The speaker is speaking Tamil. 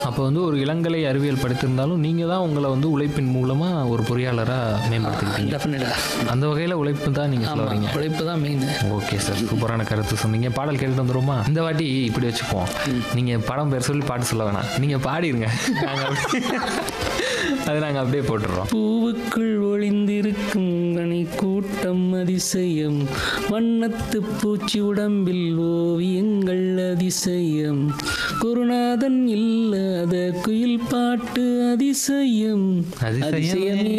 அப்போ வந்து ஒரு இளங்கலை அறிவியல் படித்திருந்தாலும் நீங்கள் தான் உங்களை வந்து உழைப்பின் மூலமாக ஒரு பொறியாளராக மேம்படுத்திக்கிட்டீங்க டெஃபினட்டா அந்த வகையில் உழைப்பு தான் நீங்கள் சொல்ல வரீங்க உழைப்பு தான் மெயின் ஓகே சார் சூப்பரான கருத்து சொன்னீங்க பாடல் கேட்டு வந்துருமா இந்த வாட்டி இப்படி வச்சுப்போம் நீங்கள் படம் பேர் சொல்லி பாட்டு சொல்ல வேணாம் நீங்கள் பாடிருங்க நாங்கள் அப்படியே அது நாங்கள் அப்படியே போட்டுடுறோம் பூவுக்குள் ஒளிந்திருக்கும் கனி கூட்டம் அதிசயம் வண்ணத்து பூச்சி உடம்பில் ஓவியங்கள் அதிசயம் குருநாதன் இல்லாத குயில் பாட்டு அதிசயம் அதிசயமே அதிசயமே